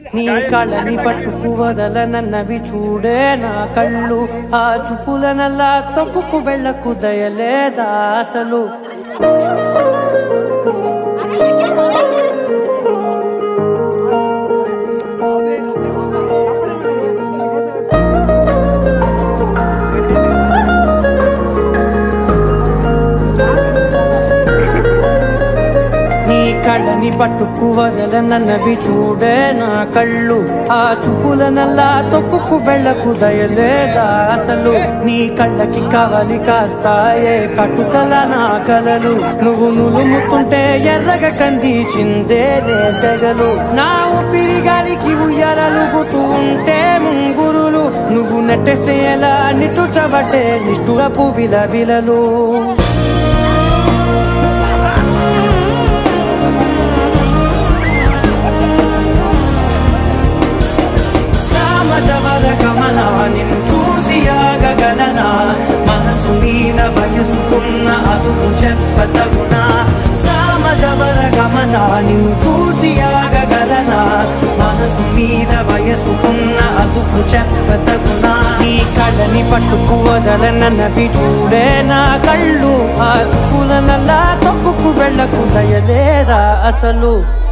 నీ కళ్ళని పట్టుకు వదలనన్నవి చూడే నా కళ్ళు ఆ చూపులనల్లా తొక్కుకు వెళ్ళకు దయలేదా అసలు నీ కళ్ళని పట్టుకు వదలనన్నవి చూడే నా కళ్ళు ఆ చూపులనల్లా తొక్కుకు వెళ్ళకు దయలేదా అసలు నీ కళ్ళకి కావాలి కాస్తాయే కట్టుకల నా కలలు నువ్వు నులుముతుంటే ఎర్రగ కంది చిందే సెగలు నా ఊపిరి గాలికి ఉయ్యాలలుగుతూ ఉంటే ముంగురులు నువ్వు నెట్టేస్తే ఎలా నిట్టుచబట్టే నిష్ఠురపు విలవిలలు సామజవర గమన నిన్ను చూసి ఆగగలనా మనసు మీద వయసుకున్న అదుపు చెప్పతగునా సామజవర గమన నిన్ను చూసి ఆగగలనా మనసు మీద వయసుకున్న అదుపు చెప్పతగునా నీ కళ్ళని పట్టుకు వదలనన్నవి చూడే నా కళ్ళు ఆ చూపులనల్లా తప్పుకు వెళ్ళకు దయలేరా అసలు